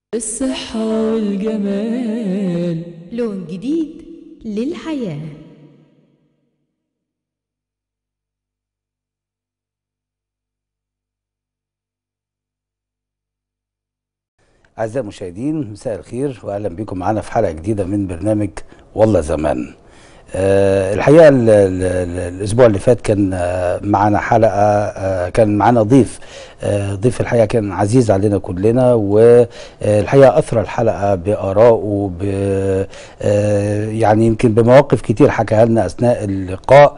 الصحة والجمال لون جديد للحياة أعزائي المشاهدين مساء الخير وأهلا بكم معنا في حلقة جديدة من برنامج والله زمان أه الحقيقة ال- ال- ال- الأسبوع اللي فات كان آه، معنا حلقة أه كان معنا ضيف أه ضيف الحقيقة كان عزيز علينا كلنا والحقيقة أثرى الحلقة بآرائه ب آه، يعني يمكن بمواقف كتير حكاها لنا أثناء اللقاء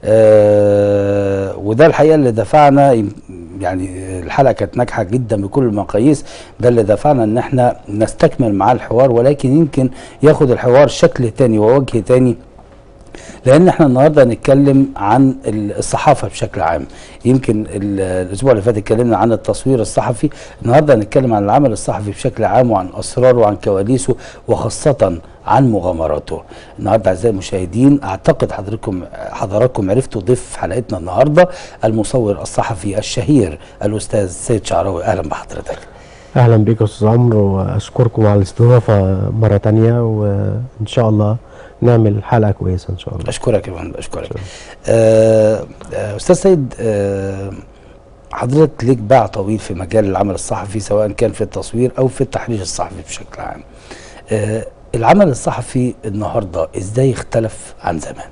أه وده الحقيقة اللي دفعنا يم- يعني الحلقه كانت ناجحه جدا بكل المقاييس ده اللي دفعنا ان احنا نستكمل معاه الحوار ولكن يمكن ياخد الحوار شكل تاني ووجه تاني لان احنا النهارده هنتكلم عن ال- الصحافه بشكل عام يمكن ال- الاسبوع اللي فات اتكلمنا عن التصوير الصحفي النهارده هنتكلم عن العمل الصحفي بشكل عام وعن اسراره وعن كواليسه وخاصه عن مغامراته النهارده اعزائي المشاهدين اعتقد حضراتكم حضراتكم عرفتوا ضيف حلقتنا النهارده المصور الصحفي الشهير الاستاذ سيد شعراوي اهلا بحضرتك اهلا بيك يا استاذ عمرو واشكركم على الاستضافه مره تانية وان شاء الله نعمل حلقه كويسه ان شاء الله اشكرك يا فندم اشكرك آه آه، استاذ سيد آه حضرتك ليك باع طويل في مجال العمل الصحفي سواء كان في التصوير او في التحرير الصحفي بشكل عام آه العمل الصحفي النهارده ازاي اختلف عن زمان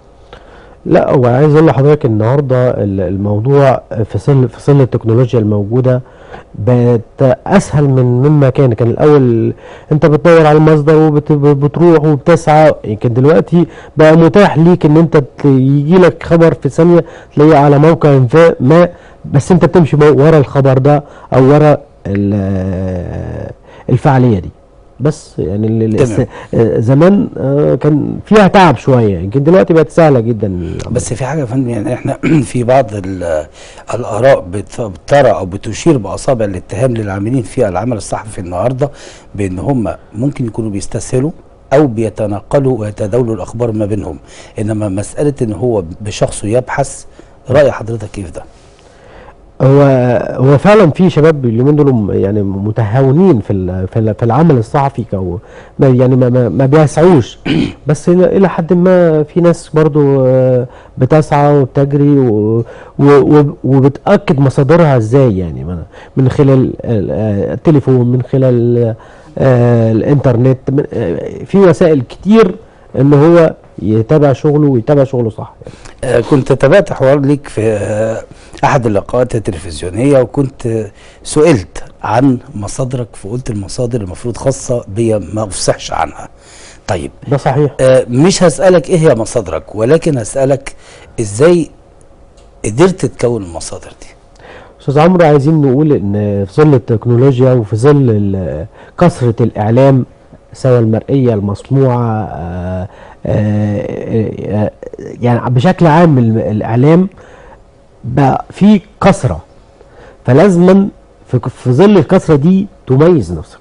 لا هو عايز اقول لحضرتك النهارده ال- الموضوع في ظل في ظل التكنولوجيا الموجوده بقت اسهل من مما كان كان الاول انت بتدور على المصدر وبتروح وبتسعى يمكن دلوقتي بقى متاح ليك ان انت يجي لك خبر في ثانيه تلاقيه على موقع ما- ما بس انت بتمشي ورا الخبر ده او ورا ال- الفعاليه دي بس يعني ال- ال- تمام. آه، زمان آه، كان فيها تعب شويه يمكن دلوقتي بقت سهله جدا بس في حاجه يا فندم يعني احنا في بعض ال- الاراء بت- بترى او بتشير باصابع الاتهام للعاملين في العمل الصحفي النهارده بان هم ممكن يكونوا بيستسهلوا او بيتناقلوا ويتداولوا الاخبار ما بينهم انما مساله ان هو بشخصه يبحث راي حضرتك كيف ده هو هو فعلا في شباب اليومين دول م- يعني متهاونين في ال- في ال- في العمل الصحفي كو ما يعني ما, ما, ما بيسعوش بس الى إلى حد ما في ناس برضو آه، بتسعى وبتجري و- و- و- وبتاكد مصادرها ازاي يعني من- من خلال ال- آه، التليفون من خلال آه، الانترنت من- آه، في وسائل كتير ان هو يتابع شغله ويتابع شغله صح يعني. آه، كنت تابعت حوار ليك في آه، احد اللقاءات التلفزيونيه وكنت آه، سئلت عن مصادرك فقلت المصادر المفروض خاصه بيا ما افصحش عنها طيب ده صحيح آه، مش هسألك ايه هي مصادرك ولكن هسألك ازاي قدرت تكون المصادر دي استاذ عمرو عايزين نقول ان في ظل التكنولوجيا وفي ظل ال- كثره الاعلام سواء المرئيه المصنوعه آه، آه، آه، يعني بشكل عام ال- الاعلام بقى في كثره فلازما في في ظل الكثره دي تميز نفسك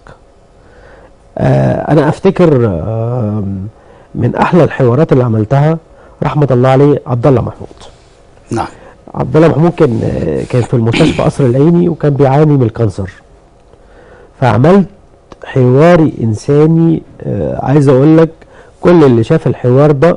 آه، انا افتكر آه، من احلى الحوارات اللي عملتها رحمه الله عليه عبد الله محمود نعم عبد الله محمود كان كان في المستشفى قصر العيني وكان بيعاني من الكانسر فعملت حواري انساني آه، عايز اقول لك كل اللي شاف الحوار ده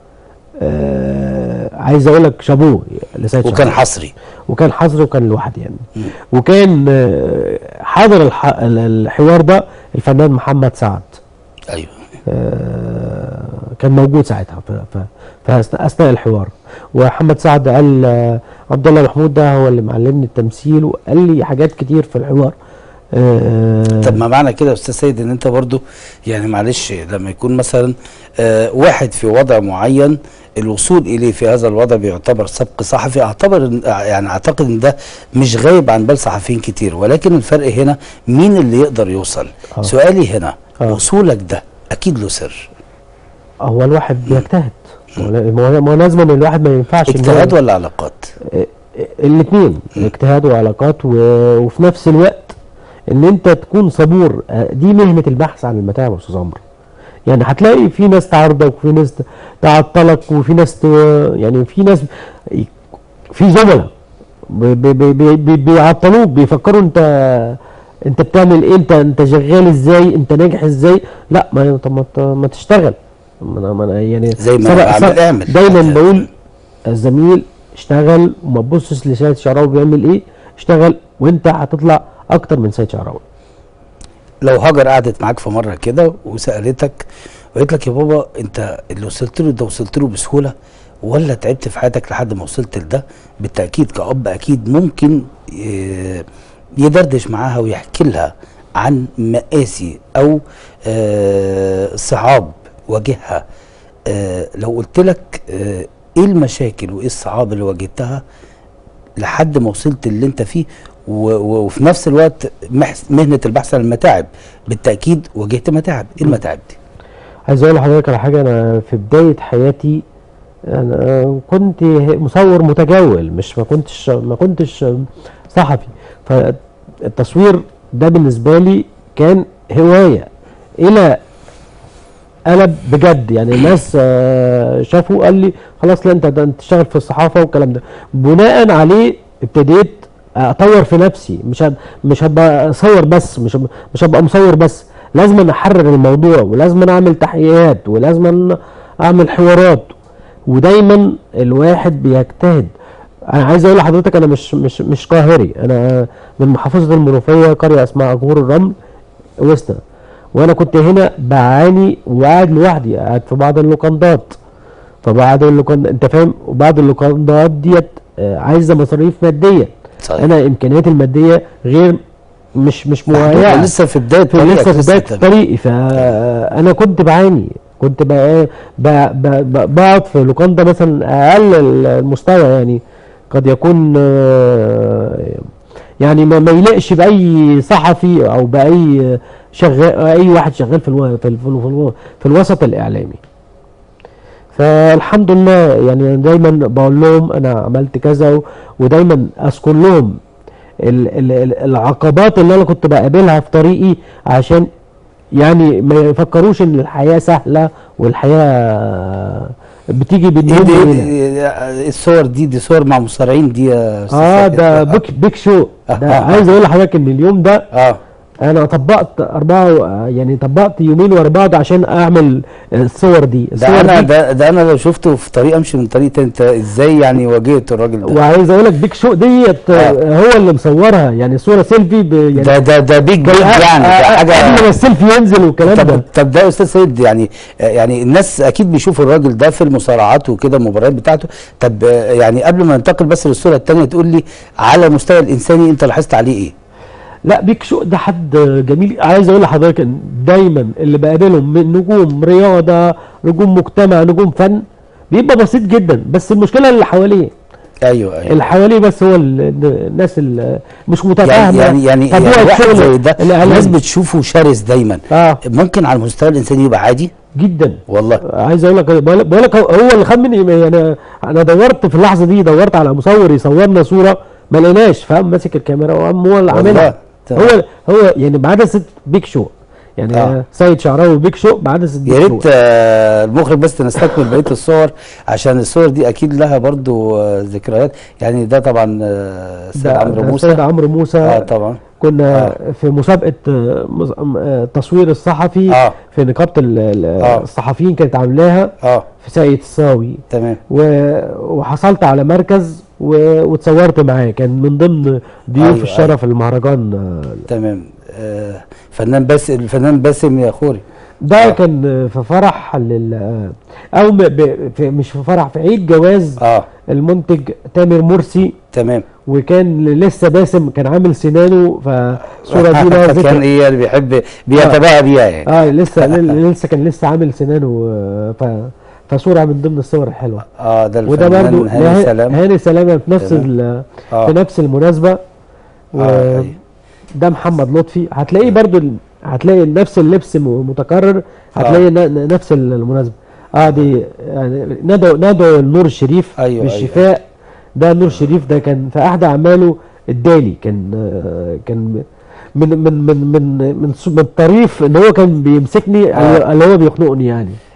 آه، عايز اقول لك شابوه لسيد وكان شعراوي. حصري وكان حظر وكان لوحدي يعني مم. وكان آه، حاضر الح- الحوار ده الفنان محمد سعد ايوه آه، كان موجود ساعتها ف- ف- في أثناء- اثناء الحوار ومحمد سعد قال آه، عبد الله محمود ده هو اللي معلمني التمثيل وقال لي حاجات كتير في الحوار آه، طب ما معنى كده يا استاذ سيد ان انت برضو يعني معلش لما يكون مثلا آه واحد في وضع معين الوصول اليه في هذا الوضع بيعتبر سبق صحفي اعتبر إن- يعني اعتقد ان ده مش غايب عن بال صحفيين كتير ولكن الفرق هنا مين اللي يقدر يوصل آه. سؤالي هنا آه. وصولك ده اكيد له سر هو الواحد بيجتهد ما هو- ما هو- ما هو لازم ان الواحد ما ينفعش إن هو- اجتهاد ولا علاقات الاثنين اجتهاد وعلاقات و... وفي نفس الوقت ان انت تكون صبور آه، دي مهنه البحث عن المتاع يا استاذ عمرو يعني هتلاقي في ناس تعارضك وفي ناس تعطلك وفي ناس ت... يعني في ناس في زملاء ب- ب- ب- ب- بيعطلوك بيفكروا انت انت بتعمل ايه انت انت شغال ازاي انت ناجح ازاي لا ما طب ما ت- ما تشتغل ما انا ما أنا يعني زي ما سبق- أنا بعمل، سبق- اعمل. دايما بقول الزميل اشتغل وما تبصش لسيد شعراوي بيعمل ايه اشتغل وانت هتطلع اكتر من سيد شعراوي لو هاجر قعدت معاك في مره كده وسالتك وقالت لك يا بابا انت اللي وصلت له ده وصلت له بسهوله ولا تعبت في حياتك لحد ما وصلت لده بالتاكيد كاب اكيد ممكن ي- يدردش معاها ويحكي لها عن مآسي او آه، صعاب واجهها آه، لو قلت لك آه، ايه المشاكل وايه الصعاب اللي واجهتها لحد ما وصلت اللي انت فيه و- و- وفي نفس الوقت محس- مهنه البحث عن المتاعب بالتاكيد واجهت متاعب ايه المتاعب دي عايز اقول لحضرتك على حاجه انا في بدايه حياتي انا كنت مصور متجول مش ما كنتش ما كنتش صحفي فالتصوير ده بالنسبه لي كان هوايه الى قلب بجد يعني الناس آه، شافوا قال لي خلاص لا انت ده انت تشتغل في الصحافه والكلام ده بناء عليه ابتديت اطور في نفسي مش هب- مش هبقى اصور بس مش هب- مش هبقى مصور بس لازم أنا احرر الموضوع ولازم أنا اعمل تحقيقات ولازم أنا اعمل حوارات ودايما الواحد بيجتهد انا عايز اقول لحضرتك انا مش مش مش قاهري انا من محافظه المنوفيه قريه اسمها اجور الرمل وسطنا وانا كنت هنا بعاني وقاعد لوحدي قاعد في بعض اللوكندات فبعض اللوكند انت فاهم وبعض اللوكندات ديت آه، عايزه مصاريف ماديه صحيح. انا امكانياتي الماديه غير مش مش محدودة، مهيئه لسه في بدايه في طريقك، لسه في بدايه تمام. طريقي فانا كنت بعاني كنت بقى ب- ب- ب- بقعد في لوكاندا مثلا اقل المستوى يعني قد يكون آه، يعني ما ما يليقش باي صحفي او باي شغال اي واحد شغال في الو... في, ال... في, ال... في الوسط الاعلامي فالحمد لله يعني دايما بقول لهم انا عملت كذا و... ودايما اذكر لهم ال... ال... ال- العقبات اللي انا كنت بقابلها في طريقي عشان يعني ما يفكروش ان الحياه سهله والحياه بتيجي ايه باليوم دي وليلة. إيه الصور دي دي صور مع مصارعين دي يا أستاذ اه ساكت. ده بيك بيك شو ده آه. عايز اقول لحضرتك ان اليوم ده اه انا طبقت اربعه يعني طبقت يومين ورا بعض عشان اعمل الصور دي ده الصور انا دي ده, ده انا لو شفته في طريق امشي من طريق تاني، انت ازاي يعني واجهت الراجل ده وعايز اقول لك بيك شو ديت آه. هو اللي مصورها يعني صوره سيلفي ب- يعني ده ده ده بيج بيج ده يعني ده قبل ما حاجه السيلفي ينزل والكلام طب ده طب ده يا استاذ سيد يعني آه، يعني الناس اكيد بيشوفوا الراجل ده في المصارعات وكده المباريات بتاعته طب آه، يعني قبل ما ننتقل بس للصوره الثانيه تقول لي على المستوى الانساني انت لاحظت عليه ايه؟ لا بيك شو ده حد جميل عايز اقول لحضرتك ان دايما اللي بقابلهم من نجوم رياضه نجوم مجتمع نجوم فن بيبقى بسيط جدا بس المشكله اللي حواليه ايوه ايوه اللي حواليه بس هو ال- الناس اللي مش يعني متفاهمه يعني يعني, يعني طبيعة واحد شغل زي ده الإعلام. الناس بتشوفه شرس دايما اه ممكن على المستوى الانساني يبقى عادي جدا والله عايز اقول لك بقول بقول لك هو هو اللي خد مني يعني انا دورت في اللحظه دي دورت على مصور يصورنا صوره ما لقيناش فقام ماسك الكاميرا وقام هو اللي والله. عاملها تمام. هو هو يعني بعدسه بيك شو يعني آه. آه. سيد شعراوي بيك شو بعدسه بيك يا شو ريت آه، المخرج بس نستكمل بقيه الصور عشان الصور دي اكيد لها برضو آه، ذكريات يعني ده طبعا آه، السيد ده- عمرو ده موسى السيد عمرو موسى اه طبعا كنا آه. في مسابقه آه، مز- آه، التصوير الصحفي اه في نقابه ال- ال- آه. الصحفيين كانت عاملاها اه في ساقية الصاوي تمام و- وحصلت على مركز و- واتصورت معاه كان من ضمن ضيوف أيوة، الشرف المهرجان آه، تمام آه فنان بس الفنان باسم يا خوري ده آه. كان في فرح لل آه، او م- ب- في مش في فرح في عيد جواز اه المنتج تامر مرسي تمام وكان لسه باسم كان عامل سنانه فالصوره دي لها كان ذكر ايه اللي بيحب بيتباهى بيها يعني اه لسه ل- لسه كان لسه عامل سنانه آه، ف فصوره من ضمن الصور الحلوه اه ده وده برضو الفنان هاني هاني سلام هاني سلامه في نفس تمام. ال- اه في نفس المناسبه آه، وده أيوة. محمد لطفي هتلاقيه برضو ال- هتلاقي نفس اللبس م- متكرر هتلاقي ن- ن- نفس ال- المناسبه اه دي يعني ندعو ندعو النور الشريف أيوة، بالشفاء ده نور الشريف ده كان في احدى اعماله الدالي كان آه، كان من من من من من, ص- من الطريف ان هو كان بيمسكني آه. اللي هو بيخنقني يعني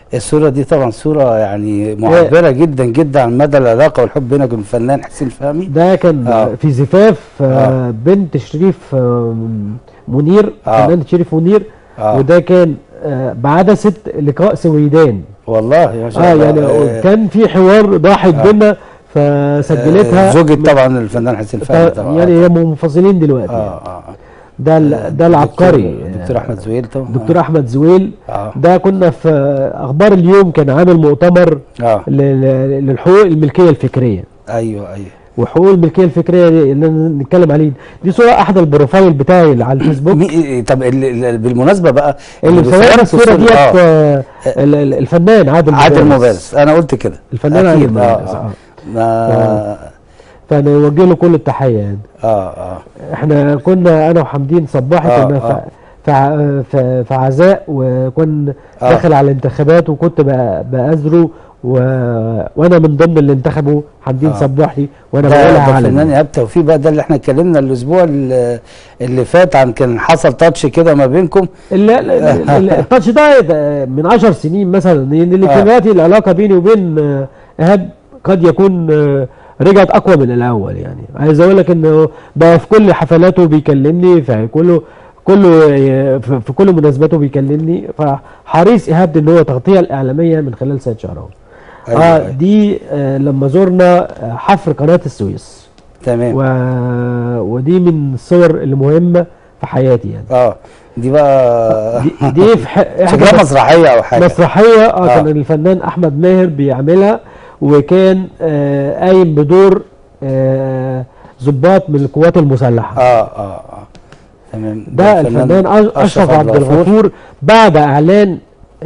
الصوره دي طبعا صوره يعني معبره جدا جدا عن مدى العلاقه والحب بينك وبين الفنان حسين فهمي ده كان آه. في زفاف آه آه. بنت شريف آه منير آه. فنان شريف منير آه. وده كان آه بعدسة لقاء سويدان والله ما شاء اه الله يعني آه، كان في حوار ضاحك آه. بينا فسجلتها آه، زوجة طبعا الفنان حسين فهمي طبعا يعني هم منفصلين دلوقتي اه اه ده ال- ده العبقري دكتور, دكتور احمد زويل طبعا دكتور احمد زويل اه ده كنا في اخبار اليوم كان عامل مؤتمر اه ل- ل- للحقوق الملكيه الفكريه ايوه ايوه وحقوق الملكيه الفكريه دي اللي نتكلم عليه دي صوره احد البروفايل بتاعي اللي على الفيسبوك مي... طب ال- ال- بالمناسبه بقى اللي بيصوروا مصور في الصوره ديت آه. آه، ال- ال- الفنان عادل عادل مبارز. مبارز انا قلت كده الفنان عادل أكيد، آه، مبارز آه. آه. ما فانا اوجه له كل التحيه يعني اه اه احنا كنا انا وحمدين صباحي آه، كنا آه. في في في في عزاء وكنت آه. داخل على الانتخابات وكنت بأ- بأزره و... وانا من ضمن اللي انتخبوا حمدين آه. صباحي وانا ده بقولها ده الفنان علني ايهاب توفيق بقى ده اللي احنا اتكلمنا الاسبوع اللي اللي فات عن كان حصل تاتش كده ما بينكم ال- ال- ال- ال- التاتش ده ده من 10 سنين مثلا لان اللي آه. دلوقتي العلاقه بيني وبين آه، ايهاب قد يكون آه، رجعت اقوى من الاول يعني عايز اقول لك انه بقى في كل حفلاته بيكلمني في كله كله آه، في في كل مناسباته بيكلمني فحريص ايهاب ان هو تغطيه الاعلاميه من خلال سيد شعراوي أيوة، اه أيوة. دي آه لما زرنا آه، حفر قناه السويس تمام و... ودي من الصور المهمه في حياتي يعني اه دي بقى دي, دي في ح... إحدى شكلها مسرحيه او حاجه مسرحيه اه آه. كان الفنان احمد ماهر بيعملها وكان آه قايم بدور آه ضباط من القوات المسلحه اه اه اه تمام ده الفنان أش- اشرف عبد الغفور بعد اعلان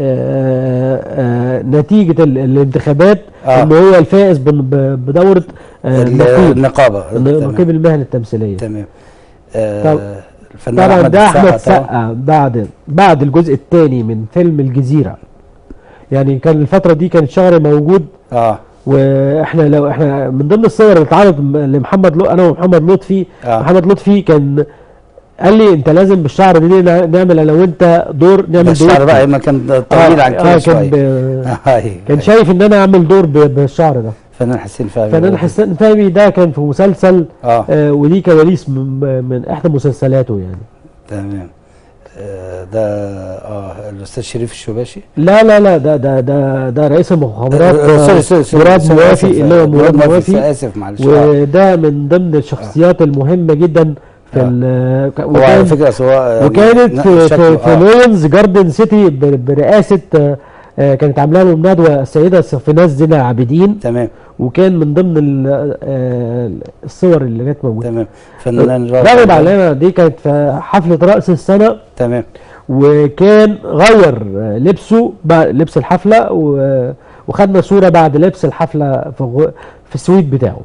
آه آه نتيجه ال- الانتخابات آه. ان هو الفائز بن- ب- بدوره آه ال- نقيب النقابه تمام. نقيب المهن التمثيليه تمام طب- آه الفنان طبعا ده احمد طبعا. سقا بعد بعد الجزء الثاني من فيلم الجزيره يعني كان الفتره دي كان شهر موجود اه واحنا لو احنا من ضمن الصور اللي اتعرض م- لمحمد لطفي انا ومحمد لطفي آه. محمد لطفي كان قال لي انت لازم بالشعر دي نع- نعمل انا وانت دور نعمل بس دور الشعر بقى ما كان طويل عن كده آه شويه كان ب... أيوة، كان أيوة. شايف ان انا اعمل دور ب... بالشعر ده فنان حسين فهمي فنان برضه. حسين فهمي ده كان في مسلسل اه آه ودي كواليس من, من احدى مسلسلاته يعني تمام آه، ده اه الاستاذ شريف الشباشي لا لا لا ده ده ده ده رئيس المخابرات آه، آه، سوري سوري سوري مراد سوري، موافي آسف، اللي هو آه، مراد موافي اسف معلش آه. وده من ضمن الشخصيات المهمه جدا في آه. ال- ك- هو على وكان فكره سواء وكانت في شكله- في, في آه. لوينز جاردن سيتي ب- برئاسه آه، آه، كانت عامله لهم ندوه السيده صفيناز زينة عابدين تمام وكان من ضمن ال- آه، الصور اللي كانت موجوده تمام فنان راغب علامه دي كانت في حفله راس السنه تمام وكان غير آه، لبسه بعد لبس الحفله و- وخدنا صوره بعد لبس الحفله في غو- في السويت بتاعه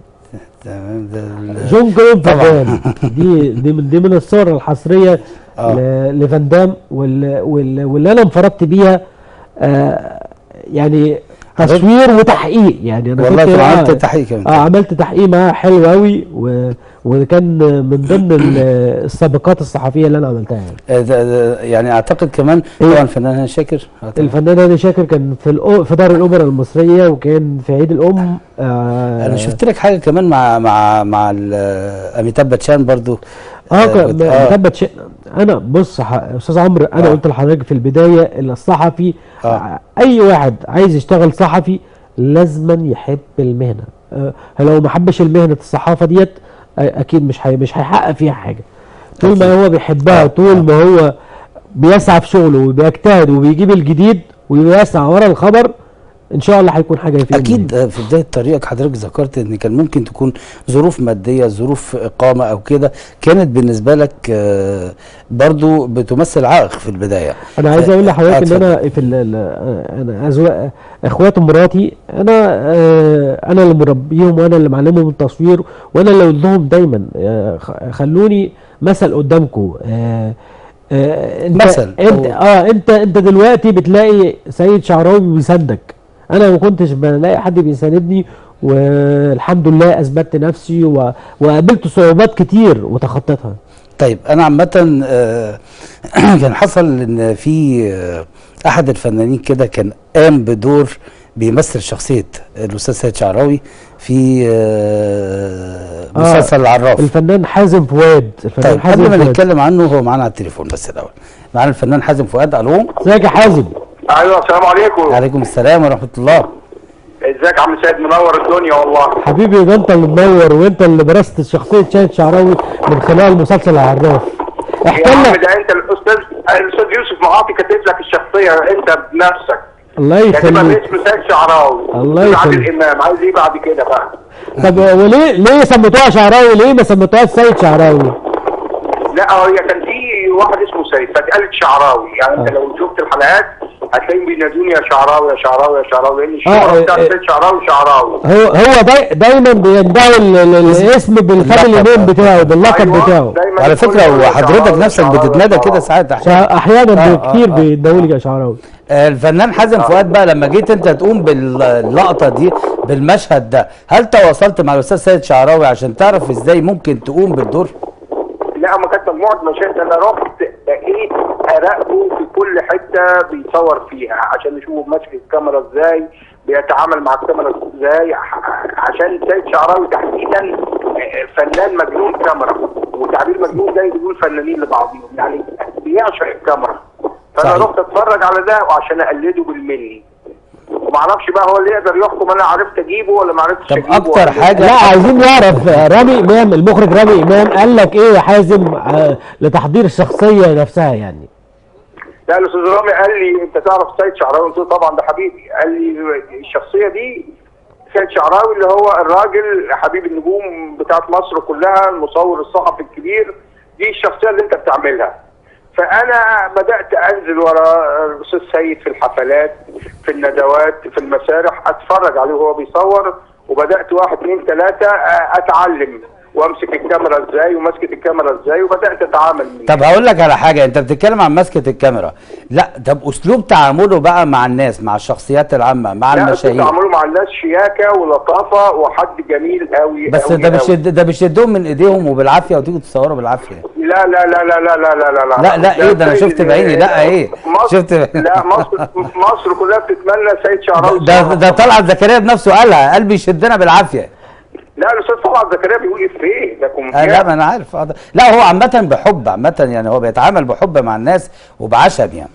تمام ده ال- جون كلون طبعاً. فان دي دي من دي من الصور الحصريه آه. ل- لفان دام وال- وال- واللي انا انفردت بيها آه يعني تصوير وتحقيق يعني انا والله كنت طبعا آه، عملت تحقيق كمان اه عملت تحقيق معاه حلو قوي و وكان من ضمن ال- السابقات الصحفيه اللي انا عملتها يعني آه، ده- ده- يعني اعتقد كمان إيه؟ طبعا الفنان هاني شاكر آه، طبعاً. الفنان هاني شاكر كان في الأو... في دار الاوبرا المصريه وكان في عيد الام آه انا شفت لك حاجه كمان مع مع مع ال- اميتاب باتشان برضو اه آه، كان بت- آه. مثبت شيء انا بص ح- استاذ عمرو انا آه. قلت لحضرتك في البدايه ان الصحفي آه. اي واحد عايز يشتغل صحفي لازما يحب المهنه آه لو ما حبش المهنه الصحافه ديت آه، اكيد مش هي مش هيحقق فيها حاجه طول ما هو بيحبها آه، طول آه. ما هو بيسعى في شغله وبيجتهد وبيجيب الجديد وبيسعى ورا الخبر ان شاء الله هيكون حاجه يفيد اكيد آه، في بدايه طريقك حضرتك ذكرت ان كان ممكن تكون ظروف ماديه ظروف اقامه او كده كانت بالنسبه لك آه، برضو بتمثل عائق في البدايه انا عايز آه، اقول آه، لحضرتك ان اتفضل. انا في ال- ال- انا أزواج اخوات مراتي انا آه، انا اللي مربيهم وانا اللي معلمهم التصوير وانا اللي اقول لهم دايما آه، خ- خلوني مثل قدامكم آه، آه، انت مثل. انت هو- اه انت انت دلوقتي بتلاقي سيد شعراوي بيساندك انا ما كنتش بلاقي حد بيساندني والحمد لله اثبتت نفسي و- وقابلت صعوبات كتير وتخطيتها طيب انا عامه آه، كان حصل ان في آه، احد الفنانين كده كان قام بدور بيمثل شخصيه الاستاذ سيد شعراوي في آه، آه، مسلسل العراف الفنان حازم فؤاد الفنان طيب حازم قبل ما فؤاد نتكلم عنه هو معانا على التليفون بس الاول معانا الفنان حازم فؤاد الو ازيك يا حازم ايوه السلام عليكم عليكم السلام ورحمه الله ازيك يا عم سيد منور الدنيا والله حبيبي ده انت اللي منور وانت اللي برست شخصيه شاهد شعراوي من خلال مسلسل العراف احكي يا عم لنا ده انت الاستاذ الاستاذ يوسف معاطي كاتب لك الشخصيه انت بنفسك الله كاتبها يخليك باسم سيد شعراوي الله أستاذ عادل يخليك. امام عايز ايه بعد كده بقى طب وليه ليه سميتوها شعراوي ليه ما سميتوهاش سيد شعراوي لا هي كان في واحد اسمه سيد فاتقالت شعراوي يعني انت لو شفت الحلقات هتلاقيهم بينادوني يا شعراوي يا شعراوي يا شعراوي لان آه، الشهره بتاعت آه، سيد شعراوي شعراوي هو هو داي دايما بيندعوا ال- ال- الاسم بالفاميلي اللقب. نيم بتاعه باللقب أيوة، بتاعه دايما وعلى يقول فكره لي يا وحضرتك شعراوي، نفسك شعراوي، بتتنادى كده شعراوي. ساعات شا- احيانا احيانا آه، كتير آه، آه. بيدعوا لي يا شعراوي آه، الفنان حازم فؤاد بقى لما جيت انت تقوم باللقطه دي بالمشهد ده هل تواصلت مع الاستاذ سيد شعراوي عشان تعرف ازاي ممكن تقوم بالدور لا ما كانت مجموعه مشاهد انا رحت بقيت اراقبه في كل حته بيصور فيها عشان نشوفه ماسك الكاميرا ازاي بيتعامل مع الكاميرا ازاي ع- عشان سيد شعراوي تحديدا آه، فنان مجنون كاميرا وتعبير مجنون ده يقول فنانين لبعضهم يعني بيعشق الكاميرا فانا صحيح. رحت اتفرج على ده وعشان اقلده بالملي ومعرفش بقى هو اللي يقدر يحكم انا عرفت اجيبه ولا ما عرفتش طب اجيبه أكتر ولا- حاجة- لا عايزين نعرف آه، رامي امام المخرج رامي امام قال لك ايه يا حازم آه، لتحضير الشخصيه نفسها يعني لا الاستاذ رامي قال لي انت تعرف سيد شعراوي قلت له طبعا ده حبيبي قال لي الشخصيه دي سيد شعراوي اللي هو الراجل حبيب النجوم بتاعت مصر كلها المصور الصحفي الكبير دي الشخصيه اللي انت بتعملها فانا بدات انزل ورا الاستاذ سيد في الحفلات في الندوات في المسارح اتفرج عليه وهو بيصور وبدات واحد اثنين ثلاثه اتعلم وامسك الكاميرا ازاي ومسكه الكاميرا ازاي وبدات اتعامل من طب هقول لك على حاجه انت بتتكلم عن مسكه الكاميرا لا طب اسلوب تعامله بقى مع الناس مع الشخصيات العامه مع لا المشاهير تعاملوا مع الناس شياكه ولطافه وحد جميل قوي بس قوي ده قوي. بيشد ده بيشدهم من ايديهم وبالعافيه وتيجوا تصوروا بالعافيه لا لا لا لا لا لا لا لا لا لا ايه ده انا شفت بعيني لا ايه مصر شفت لا مصر مصر كلها بتتمنى سيد شعراوي ده ده طلعت زكريا بنفسه قالها قلبي يشدنا بالعافيه لا الاستاذ طلعت زكريا بيقول افيه ده آه كوميديان لا ما انا عارف آه ده- لا هو عامه بحب عامه يعني هو بيتعامل بحب مع الناس وبعشم يعني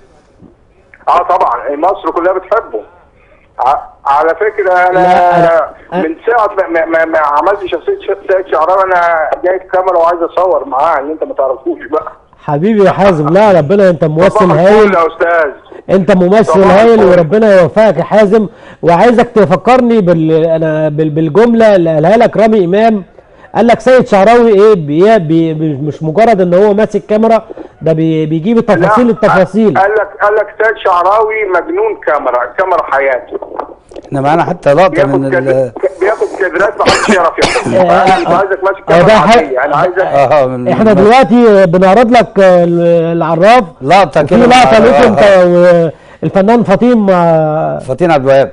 اه طبعا مصر كلها بتحبه ع- على فكره لا، انا أنا- من ساعه ما, ما, ما, ما عملت شخصيه ش- سيد شعراوي انا جايب كاميرا وعايز اصور معاه اللي انت ما تعرفوش بقى حبيبي يا حازم لا ربنا انت ممثل صباح هايل الفل يا استاذ انت ممثل طبعاً. هايل وربنا يوفقك يا حازم وعايزك تفكرني بال انا بال... بالجمله اللي قالها لك رامي امام قال لك سيد شعراوي ايه بي... بي... بي... مش مجرد ان هو ماسك كاميرا ده بي... بيجيب التفاصيل لا، التفاصيل قال لك قال لك سيد شعراوي مجنون كاميرا الكاميرا حياته احنا معانا حتى لقطه بياخد من ال كاد- بياخد كادرات ما حدش يعرف ياخدها آه، انا مش آه، عايزك ماسك آه، ده كاميرا حق- عاديه انا عايزك اه من احنا دلوقتي بنعرض لك آه، العراف لقطه في كده لقطه مع- ليك آه، انت آه. والفنان فطيم آه، فاطين عبد الوهاب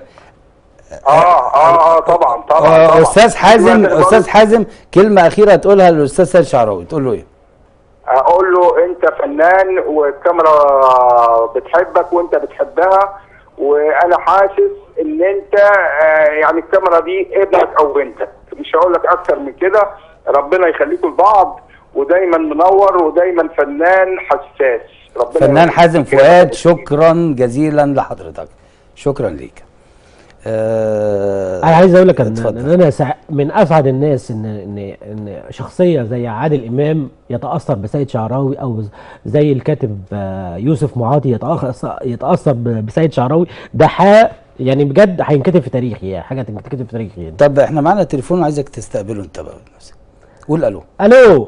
اه اه اه طبعا طبعا آه، طبعا استاذ حازم دلوقتي استاذ برضه حازم كلمه اخيره تقولها للاستاذ سيد شعراوي تقول له ايه اقول له انت فنان والكاميرا بتحبك وانت بتحبها وانا حاسس ان انت آه، يعني الكاميرا دي ابنك او بنتك مش هقول لك اكتر من كده ربنا يخليكم لبعض ودايما منور ودايما فنان حساس ربنا فنان يخليك حازم كده. فؤاد شكرا جزيلا لحضرتك شكرا ليك آه انا عايز اقول لك ان اتفضل. إن انا سع... من اسعد الناس ان ان ان شخصيه زي عادل امام يتاثر بسيد شعراوي او زي الكاتب آه، يوسف معاطي يتاثر يتاثر ب- بسيد شعراوي ده حق يعني بجد هينكتب في تاريخي يعني حاجه هتنكتب في تاريخي يعني. طب احنا معانا تليفون عايزك تستقبله انت بقى بنفسك قول الو الو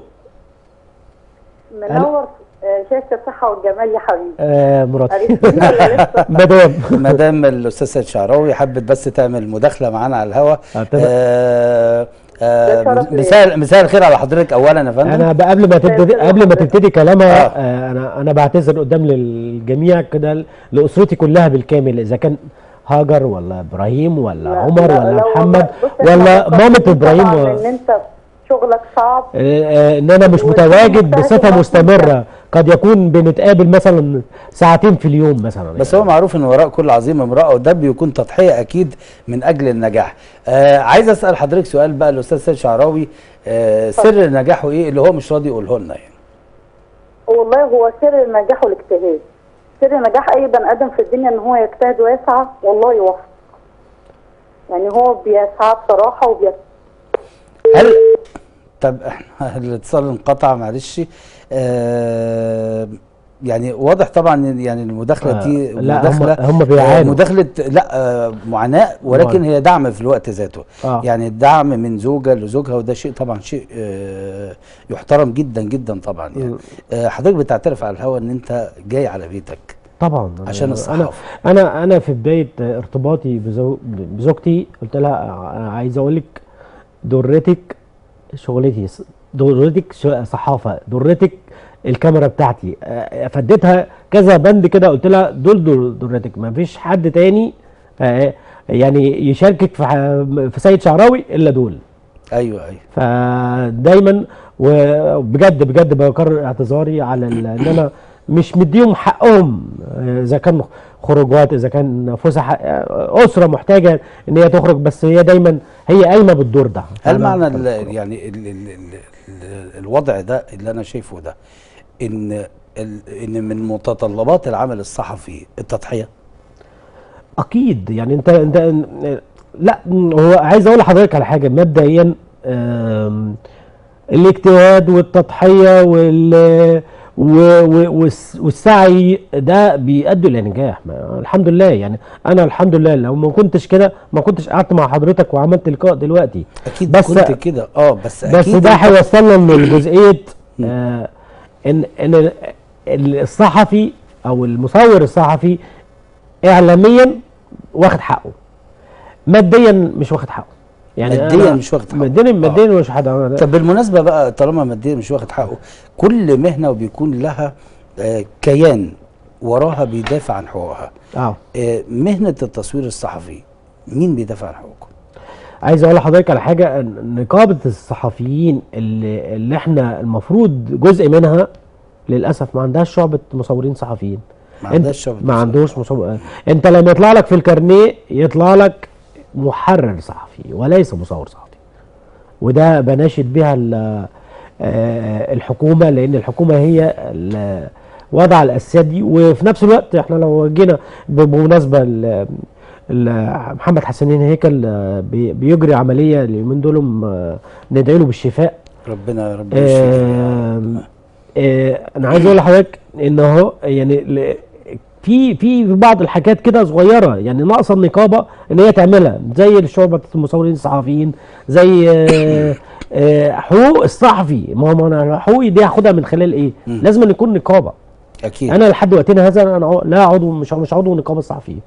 منور آه، شاشة الصحة والجمال يا حبيبي آه مراتي عرفتني ولا لسه؟ مدام مدام الاستاذ سيد شعراوي حبت بس تعمل مداخله معانا على الهوا أعتذر. آه ده آه شرف ليا. مساء مساء الخير على حضرتك اولا يا فندم انا بقى قبل ما تبتدي قبل ما تبتدي كلامها آه. آه انا انا بعتذر قدام للجميع كده لاسرتي كلها بالكامل اذا كان هاجر ولا ابراهيم ولا لا، عمر لا، ولا لا، محمد والله- بص، إحنا ولا مبسوطين مامة ابراهيم طبعاً و... ان انت شغلك صعب آه، آه، ان انا مش وتكون متواجد مجتهد بصفه ومجتهد. مستمره قد يكون بنتقابل مثلا ساعتين في اليوم مثلا بس هو معروف ان وراء كل عظيم امراه وده بيكون تضحيه اكيد من اجل النجاح آه عايز اسال حضرتك سؤال بقى الاستاذ سيد شعراوي آه سر نجاحه ايه اللي هو مش راضي يقوله لنا يعني والله هو سر النجاح والاجتهاد سر نجاح اي بني ادم في الدنيا ان هو يجتهد ويسعى والله يوفق يعني هو بيسعى بصراحه وبيسعى هل طب احنا الاتصال انقطع معلش آه يعني واضح طبعا يعني المداخله آه، دي لا، مداخله هم- هم بيعانوا. آه، مداخله لا آه معاناه ولكن معاناة. هي دعم في الوقت ذاته آه. يعني الدعم من زوجه لزوجها وده شيء طبعا شيء آه يحترم جدا جدا طبعا يعني مم. آه حضرتك بتعترف على الهوا ان انت جاي على بيتك طبعا عشان انا الصحافة. انا انا في بدايه ارتباطي بزو بزوجتي قلت لها ع- عايز اقول لك درتك شغلتي س- درتك ش- صحافه درتك الكاميرا بتاعتي آه، فديتها كذا بند كده قلت لها دول در- درتك ما فيش حد تاني آه، يعني يشاركك في ح- في سيد شعراوي الا دول ايوه ايوه فدايما وبجد بجد بكرر اعتذاري على ال- ان انا مش مديهم حقهم آه، اذا كان خروجات اذا كان فسح آه، اسره محتاجه ان هي تخرج بس هي دايما هي قايمه بالدور ده هل فأنا- معنى ال يعني ال ال ال ال الوضع ده اللي انا شايفه ده ان ال ان من متطلبات العمل الصحفي التضحيه اكيد يعني انت انت لا هو عايز اقول لحضرتك على حاجه مبدئيا آم، الاجتهاد والتضحيه وال و- و- والس- والسعي ده بيؤدي لنجاح ما- الحمد لله يعني انا الحمد لله لو ما كنتش كده ما كنتش قعدت مع حضرتك وعملت لقاء دلوقتي اكيد بس- كنت كده اه بس بس اكيد ده أنت- هيوصلنا لجزئيه آه ان ان ال- الصحفي او المصور الصحفي اعلاميا واخد حقه ماديا مش واخد حقه مادياً أنا- مش واخد حقه. ماديا آه. ماديا مش واخد حقه طب بالمناسبه بقى طالما ماديا مش واخد حقه كل مهنه وبيكون لها آه كيان وراها بيدافع عن حقوقها اه آه مهنه التصوير الصحفي مين بيدافع عن حقوقه عايز اقول لحضرتك على حاجه إن نقابه الصحفيين اللي, اللي احنا المفروض جزء منها للاسف ما عندهاش شعبه مصورين صحفيين ما أنت- عندهاش شعبة ما مصورين. عندوش مصور انت لما يطلع لك في الكارنيه يطلع لك محرر صحفي وليس مصور صحفي وده بناشد بها ال- آه، الحكومه لان الحكومه هي ال- وضع الاساسيات دي وفي نفس الوقت احنا لو جينا بمناسبه ال- ال- محمد حسنين هيكل آه، بي- بيجري عمليه اليومين دول آه، ندعي له بالشفاء ربنا ربنا يشفيه. آم، آه، انا عايز اقول لحضرتك ان هو يعني ل- في في بعض الحاجات كده صغيره يعني ناقصه النقابه ان هي تعملها زي شعبه المصورين الصحفيين زي آه، آه، حقوق الصحفي ما هو ما انا حقوقي دي هاخدها من خلال ايه؟ لازم أن يكون نقابه اكيد انا لحد وقتنا هذا انا عضو- لا عضو مش مش عضو نقابه الصحفيين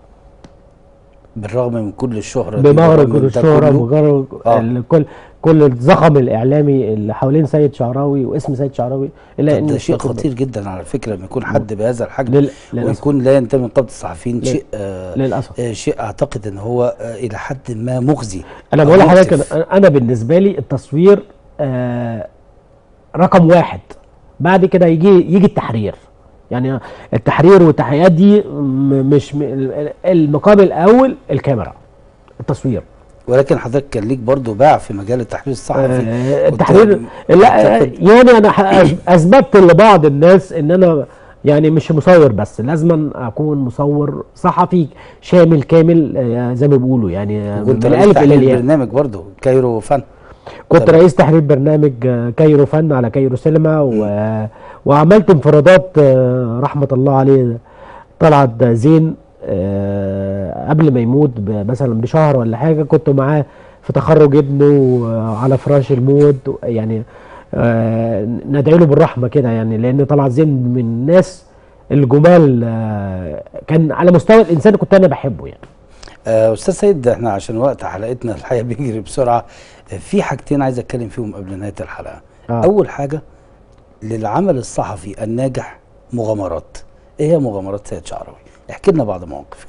بالرغم من كل الشهره دي، بمغرب بالرغم من ده الشهرة كله، بمغرب آه. ال- كل كل الزخم الاعلامي اللي حوالين سيد شعراوي واسم سيد شعراوي الا طب ان ده شيء النقابة- خطير جدا على فكره لما يكون حد بهذا الحجم لل- للأسف. ويكون لا ينتمي لنقابه الصحفيين لل- شيء آه للاسف آه شيء اعتقد ان هو آه الى حد ما مخزي انا أو بقول لحضرتك مؤسف. أنا- انا بالنسبه لي التصوير آه رقم واحد بعد كده يجي يجي التحرير يعني التحرير والتحقيقات دي م- مش م- ال- المقام الاول الكاميرا التصوير ولكن حضرتك كان ليك برضو باع في مجال التحرير الصحفي آه كنت التحرير لا أعتقد- يعني انا ح- أث- اثبتت لبعض الناس ان انا يعني مش مصور بس لازم اكون مصور صحفي شامل كامل آه، زي ما بيقولوا يعني آه، وكنت من رئيس الالف الى تحرير الياء برنامج برضو كايرو فن كنت تمام. رئيس تحرير برنامج آه، كايرو فن على كايرو سينما و... وعملت انفرادات آه، رحمة الله عليه طلعت زين آه، قبل ما يموت ب- مثلا بشهر ولا حاجة كنت معاه في تخرج ابنه آه، على فراش الموت يعني آه، ندعي له بالرحمة كده يعني لأن طلعت زين من الناس الجمال آه، كان على مستوى الإنسان كنت أنا بحبه يعني آه، استاذ سيد احنا عشان وقت حلقتنا الحقيقه بيجري بسرعه آه، في حاجتين عايز اتكلم فيهم قبل نهايه الحلقه آه. اول حاجه للعمل الصحفي الناجح مغامرات ايه هي مغامرات سيد شعراوي احكي لنا بعض مواقف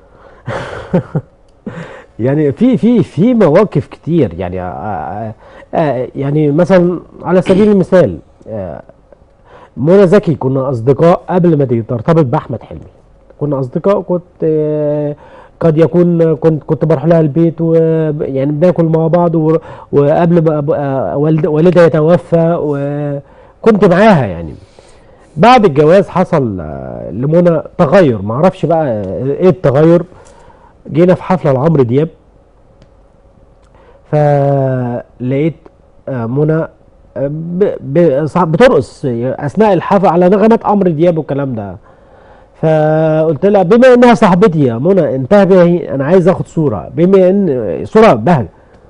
كده يعني في في في مواقف كتير يعني آه، آه، آه يعني مثلا على سبيل المثال آه منى زكي كنا اصدقاء قبل ما ترتبط باحمد حلمي كنا اصدقاء كنت آه قد يكون كنت كنت بروح لها البيت ويعني بناكل مع بعض و- وقبل ما أب- آه، والد والدها يتوفى وكنت معاها يعني بعد الجواز حصل آه، لمنى تغير معرفش بقى ايه التغير جينا في حفله لعمرو دياب فلقيت آه، منى آه، ب- ب- صع- بترقص اثناء الحفله على نغمه عمرو دياب والكلام ده فقلت لها بما انها صاحبتي يا منى انتبهي انا عايز اخد صوره بما ان صوره بهجه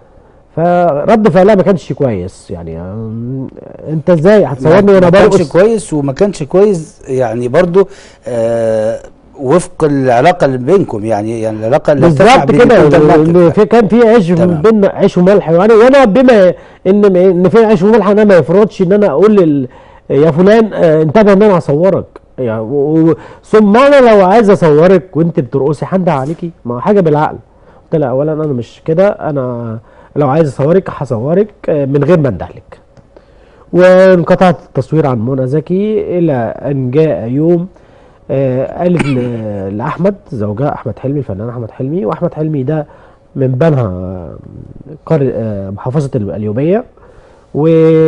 فرد فعلها ما كانش كويس يعني آم، انت ازاي هتصورني وانا ما كانش برقص كويس وما كانش كويس يعني برضو آه وفق العلاقه اللي بينكم يعني يعني العلاقه اللي بالظبط بتسمح بين كده انت إن الموقف. في كان في عيش تمام. بين عيش وملح وانا وانا بما ان ان في عيش وملح انا ما يفرضش ان انا اقول لل يا فلان آه، انتبه ان انا هصورك يعني و- و- ثم انا لو عايز اصورك وانت بترقصي هنده عليكي ما هو حاجه بالعقل قلت لها اولا انا مش كده انا لو عايز اصورك هصورك آه، من غير ما انده لك وانقطعت التصوير عن منى زكي الى ان جاء يوم آه، قالت ل- لاحمد زوجها احمد حلمي الفنان احمد حلمي واحمد حلمي ده من بنها آه، قرية آه، محافظه القليوبيه و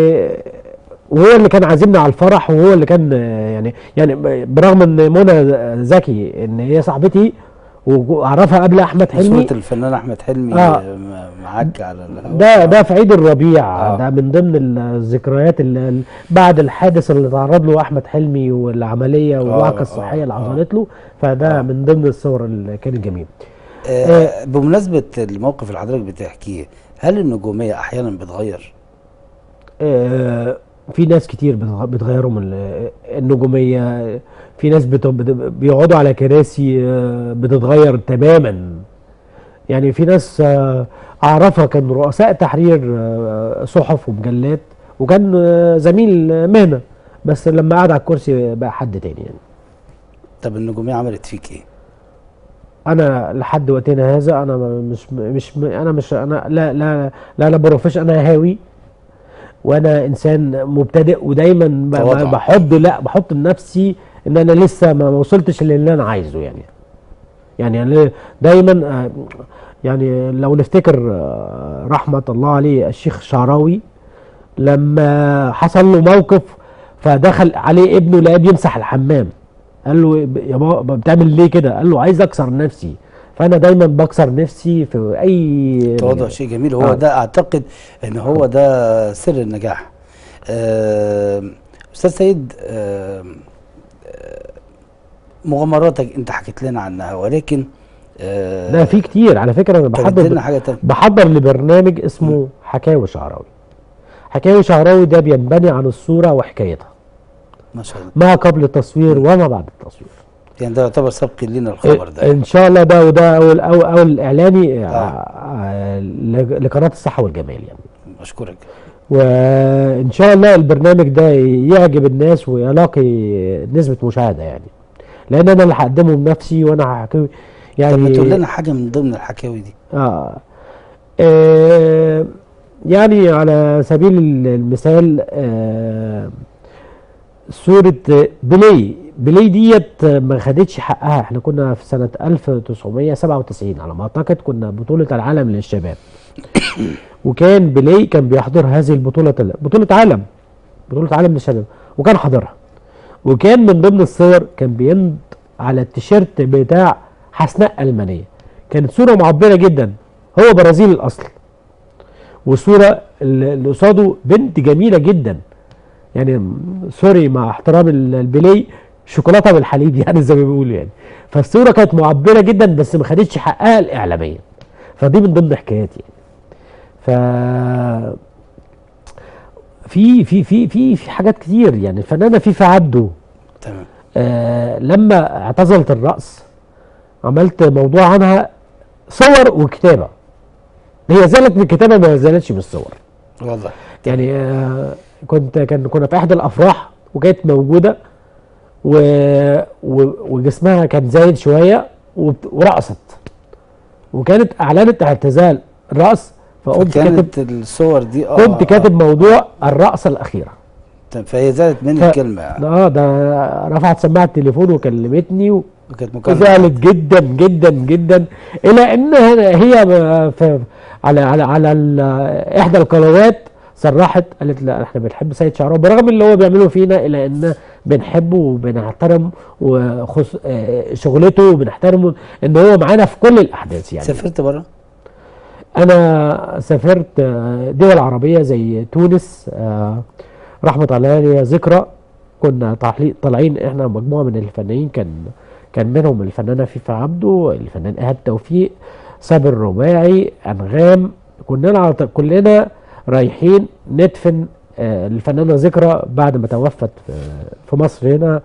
وهو اللي كان عازمنا على الفرح وهو اللي كان آه، يعني يعني برغم ان منى زكي ان هي صاحبتي واعرفها قبل احمد حلمي صورة الفنان احمد حلمي آه. آه. معاك على الهواء ده ده في عيد الربيع آه. ده من ضمن الذكريات اللي بعد الحادث اللي تعرض له احمد حلمي والعمليه والوعكه آه، الصحيه اللي آه. حصلت له فده آه. من ضمن الصور اللي كانت جميله آه بمناسبه الموقف اللي حضرتك بتحكيه هل النجوميه احيانا بتغير؟ آه، في ناس كتير بتغ- بتغيروا من ال- النجوميه في ناس بت- بت- بيقعدوا على كراسي آه، بتتغير تماما يعني في ناس آه، اعرفها كان رؤساء تحرير آه، صحف ومجلات وكان آه، زميل آه، مهنه بس لما قعد على الكرسي بقى حد تاني يعني طب النجوميه عملت فيك ايه؟ انا لحد وقتنا هذا انا مش مش انا مش انا لا لا لا انا بروفيش انا هاوي وانا انسان مبتدئ ودايما ب- تواضع. ب- بحط لا بحط لنفسي ان انا لسه ما ما وصلتش للي انا عايزه يعني يعني أنا دايما آه، يعني لو نفتكر آه، رحمه الله عليه الشيخ شعراوي لما حصل له موقف فدخل عليه ابنه لقاه بيمسح الحمام قال له يا بابا بتعمل ليه كده؟ قال له عايز اكسر نفسي فانا دايما بكسر نفسي في اي تواضع شيء جميل هو آه. ده اعتقد ان هو ده سر النجاح آه، استاذ سيد آه، آه، مغامراتك انت حكيت لنا عنها ولكن آه، ده في كتير على فكره انا طب ادينا بحضر حاجه تانية بحضر لبرنامج اسمه حكاوي شعراوي حكاوي شعراوي ده بينبني عن الصوره وحكايتها ما شاء الله ما قبل التصوير وما بعد التصوير يعني ده يعتبر سبق لنا الخبر ده ان شاء الله ده وده اول اول, أول اعلاني آه. آه، ل- لقناه الصحه والجمال يعني اشكرك وان شاء الله البرنامج ده يعجب الناس ويلاقي نسبه مشاهده يعني لان انا اللي هقدمه بنفسي وانا هحكي طب يعني ما تقول لنا حاجه من ضمن الحكاوي دي آه. آه يعني على سبيل المثال آه صورة بلي بلي ديت ما خدتش حقها احنا كنا في سنة 1997 على ما اعتقد كنا بطولة العالم للشباب وكان بلي كان بيحضر هذه البطولة بطولة عالم بطولة عالم للشباب وكان حاضرها وكان من ضمن الصور كان بيمض على التيشيرت بتاع حسناء ألمانية كانت صورة معبرة جدا هو برازيلي الأصل والصورة اللي قصاده بنت جميلة جدا يعني م- سوري مع احترام ال- البلي شوكولاتة بالحليب يعني زي ما بيقولوا يعني فالصورة كانت معبرة جدا بس ما خدتش حقها الإعلامية فدي من ضمن حكاياتي يعني ف في في في في في حاجات كتير يعني الفنانة فيفا عبده تمام آه لما اعتزلت الرقص عملت موضوع عنها صور وكتابة هي زالت بالكتابة ما زالتش بالصور واضح يعني آه كنت كان كنا في احدى الافراح وكانت موجودة و و وجسمها كان زايد شوية وبت- ورقصت وكانت اعلنت اعتزال الرقص فقمت كاتب كانت الصور دي اه كنت كاتب موضوع الرقصه الاخيره آه. فهي زادت من ف- الكلمه يعني اه ده رفعت سماعه التليفون وكلمتني و... كانت مكالمه وزعلت جدا جدا جدا الى ان هي ب- في على على على ال- احدى القنوات صرحت قالت لا احنا بنحب سيد شعراوي برغم اللي هو بيعمله فينا الا ان بنحبه وبنحترم وخص آه، شغلته وبنحترمه ان هو معانا في كل الاحداث يعني سافرت بره انا سافرت آه، دول عربيه زي تونس آه، رحمه الله عليها ذكرى كنا طالعين- طالعين احنا مجموعه من الفنانين كان كان منهم الفنانه فيفا عبده الفنان ايهاب توفيق صابر رباعي انغام كنا على- كلنا رايحين ندفن آه، الفنانه ذكرى بعد ما توفت في- في مصر هنا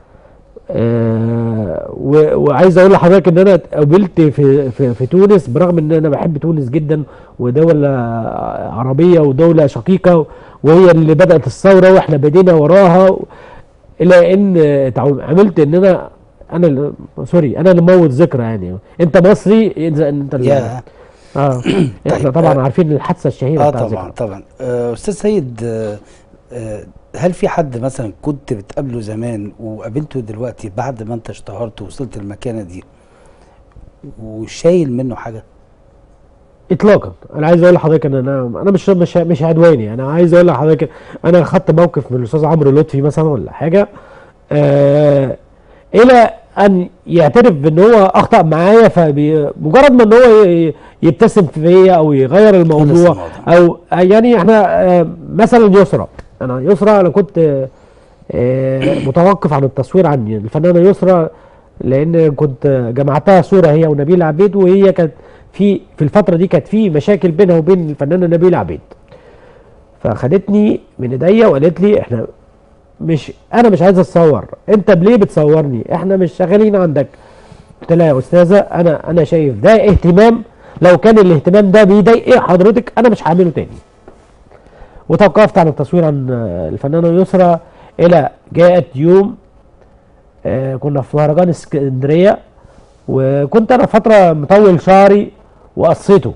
آه، و- وعايز اقول لحضرتك ان انا قابلت في في في تونس برغم ان انا بحب تونس جدا ودوله عربيه ودوله شقيقه وهي اللي بدات الثوره واحنا بدينا وراها الى ان اتعو- عملت ان انا انا اللي سوري انا اللي موت ذكرى يعني انت مصري إذا انت اللي يا اه احنا طيب، طبعا آه، عارفين الحادثه الشهيره اه بتاع طبعا ذكرى طبعا آه، استاذ سيد آه، آه، هل في حد مثلا كنت بتقابله زمان وقابلته دلوقتي بعد ما انت اشتهرت ووصلت المكانه دي وشايل منه حاجه اطلاقا انا عايز اقول لحضرتك ان انا انا مش مش مش عدواني انا عايز اقول لحضرتك انا خدت موقف من الاستاذ عمرو لطفي مثلا ولا حاجه آه الى ان يعترف بان هو اخطا معايا فمجرد ما ان هو ي- يبتسم فيا او يغير الموضوع الموضوع. او يعني احنا آه مثلا يسرى انا يسرى انا كنت آه متوقف عن التصوير عن الفنانه يسرى لان كنت جمعتها صوره هي ونبيله عبيد وهي كانت في في الفتره دي كانت في مشاكل بينها وبين الفنانه نبيله عبيد فخدتني من ايديا وقالت لي احنا مش انا مش عايز اتصور انت ليه بتصورني احنا مش شغالين عندك قلت لها يا استاذه انا انا شايف ده اهتمام لو كان الاهتمام ده بيضايق حضرتك انا مش هعمله تاني وتوقفت عن التصوير عن آه، الفنانه يسرى الى جاءت يوم آه، كنا في مهرجان اسكندريه وكنت انا فتره مطول شعري وقصيته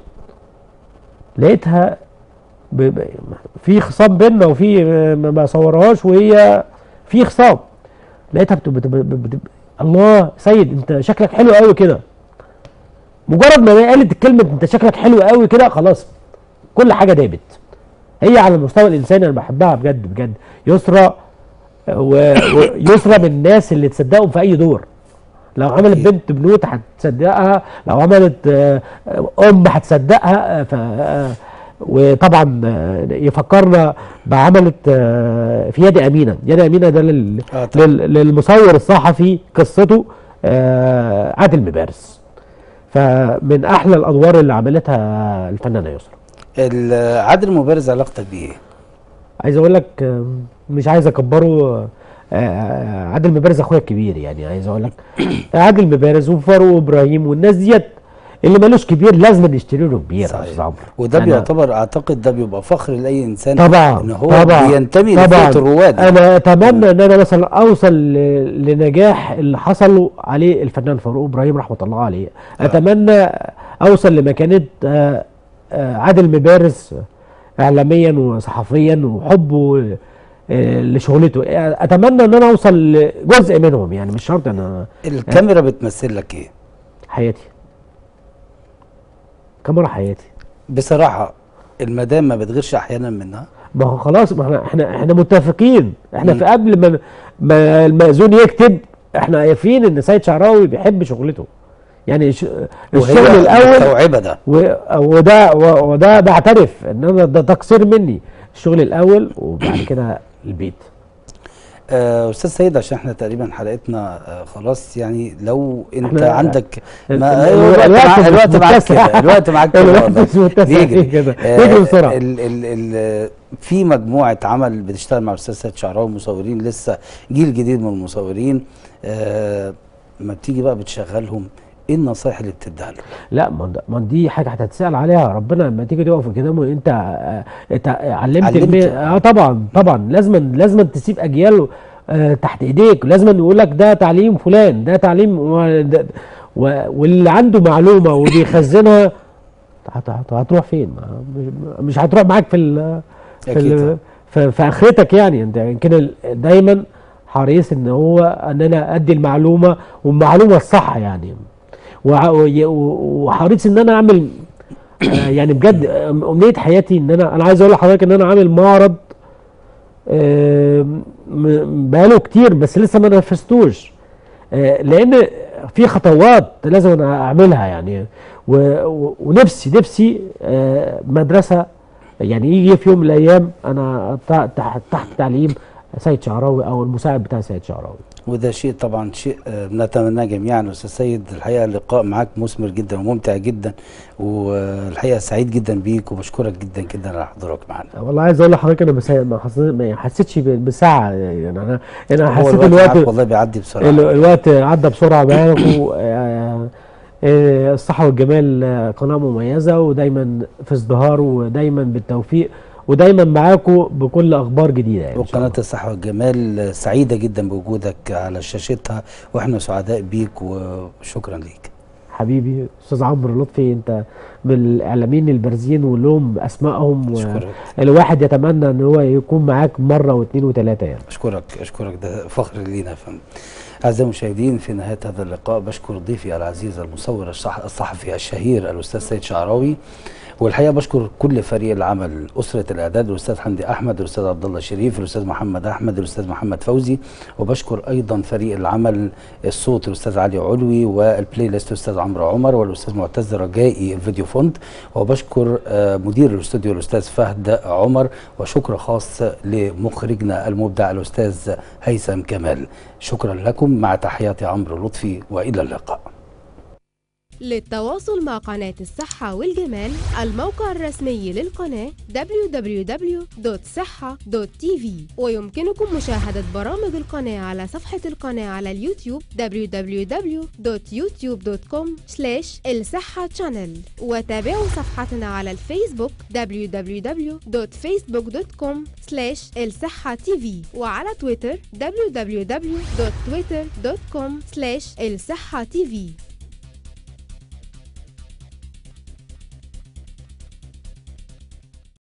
لقيتها ب... ب... في خصام بينا وفي آه، ما بصورهاش وهي في خصام لقيتها بت... بت... بت... بت... الله سيد انت شكلك حلو قوي كده مجرد ما قالت الكلمه انت شكلك حلو قوي كده خلاص كل حاجه دابت هي على المستوى الانساني انا بحبها بجد بجد يسرى و- ويسرى من الناس اللي تصدقهم في اي دور لو عملت أكيد. بنت بنوت هتصدقها لو عملت آه، آه، ام هتصدقها آه، ف آه، وطبعا آه، يفكرنا بعملت آه، في يد امينه يد امينه ده لل آه طبعاً. لل- للمصور الصحفي قصته آه، عادل مبارز فمن احلى الادوار اللي عملتها الفنانه يسرى ال- عادل مبارز علاقتك بيه ايه؟ عايز اقول لك آه، مش عايز اكبره آه، عادل مبارز اخويا الكبير يعني عايز اقول لك عادل مبارز وفاروق ابراهيم والناس ديت اللي مالوش كبير لازم نشتري له كبير يا صحيح. استاذ عمرو وده أنا- بيعتبر اعتقد ده بيبقى فخر لاي انسان طبعا ان هو طبعا بينتمي طبعا لفئه الرواد انا اتمنى ان انا مثلا اوصل ل- لنجاح اللي حصل عليه الفنان فاروق ابراهيم رحمه الله عليه اتمنى اوصل لمكانه آه، آه، عادل مبارز اعلاميا وصحفيا وحبه آه، لشغلته اتمنى ان انا اوصل لجزء منهم يعني مش شرط انا الكاميرا بتمثل لك ايه؟ حياتي كاميرا حياتي بصراحه المدام ما بتغيرش احيانا منها ما هو خلاص ما احنا احنا احنا متفقين احنا في قبل ما ما المأذون يكتب احنا عارفين ان سيد شعراوي بيحب شغلته يعني ش- الشغل وهي الاول مستوعبه ده و- وده و- وده بعترف ان انا ده تقصير مني الشغل الاول وبعد كده البيت آه، استاذ سيد عشان احنا تقريبا حلقتنا آه، خلاص يعني لو انت إحنا- عندك ال- ما ال- الوقت الوقت مع- الوقت معاك متسع. كده الوقت معاك كده الوقت والله. متسع بيجري كده. آه، بيجري بسرعة. ال ال ال في مجموعه عمل بتشتغل مع الاستاذ سيد شعراوي مصورين لسه جيل جديد من المصورين آه، ما بتيجي بقى بتشغلهم ايه النصائح اللي بتديها لهم؟ لا ما ده- ما دي حاجه هتتسال عليها ربنا لما تيجي تقف قدامه انت آه، انت علمت, علمت. المي... اه طبعا طبعا لازم لازم تسيب اجيال آه تحت ايديك لازم يقول لك ده تعليم فلان ده تعليم و... ده و... واللي عنده معلومه وبيخزنها هت- هت- هتروح فين ما- مش- مش هتروح معاك في ال في, أكيد ال في, في اخرتك يعني انت يعني كده ال- دايما حريص ان هو ان انا ادي المعلومه والمعلومه الصح يعني وع- وي- و- وحريص ان انا اعمل آه، يعني بجد آه، امنيه حياتي ان انا انا عايز اقول لحضرتك ان انا عامل معرض آه، م- بقاله كتير بس لسه ما نفذتوش آه، لان في خطوات لازم انا اعملها يعني و- و- ونفسي نفسي آه، مدرسه يعني يجي في يوم من الايام انا ت- تحت تحت تعليم سيد شعراوي او المساعد بتاع سيد شعراوي وده شيء طبعا شيء آه، بنتمناه جميعا استاذ سيد الحقيقه اللقاء معاك مثمر جدا وممتع جدا والحقيقه سعيد جدا بيك وبشكرك جدا جدا على حضورك معنا والله عايز اقول لحضرتك انا بس ما حسيت ما حسيتش ب- بساعه يعني انا انا هو حسيت الوقت الوقت معاك والله بيعدي بسرعه ال- الوقت عدى بسرعه معاكم آه، آه، الصحة والجمال آه، قناة مميزة ودايما في ازدهار ودايما بالتوفيق ودايما معاكم بكل أخبار جديدة يعني إن شاء وقناة الله. الصحة والجمال سعيدة جدا بوجودك على شاشتها واحنا سعداء بيك وشكرا ليك حبيبي أستاذ عمرو لطفي أنت من الإعلاميين البارزين ولهم أسمائهم أشكرك. الواحد يتمنى إن هو يكون معاك مرة واثنين وثلاثة يعني اشكرك اشكرك ده فخر لينا يا فندم اعزائي المشاهدين في نهايه هذا اللقاء بشكر ضيفي العزيز المصور الصح- الصحفي الشهير الاستاذ سيد شعراوي والحقيقه بشكر كل فريق العمل اسره الاعداد الاستاذ حمدي احمد الاستاذ عبد الله شريف الاستاذ محمد احمد الاستاذ محمد فوزي وبشكر ايضا فريق العمل الصوت الاستاذ علي علوي والبلاي ليست الاستاذ عمرو عمر والاستاذ معتز رجائي الفيديو فونت وبشكر آه، مدير الاستوديو الاستاذ فهد عمر وشكر خاص لمخرجنا المبدع الاستاذ هيثم كمال شكرا لكم مع تحياتي عمرو لطفي والى اللقاء للتواصل مع قناة الصحة والجمال الموقع الرسمي للقناة www.صحة.tv ويمكنكم مشاهدة برامج القناة على صفحة القناة على اليوتيوب www.youtube.com الصحة channel وتابعوا صفحتنا على الفيسبوك www.facebook.com الصحة tv وعلى تويتر www.twitter.com الصحة tv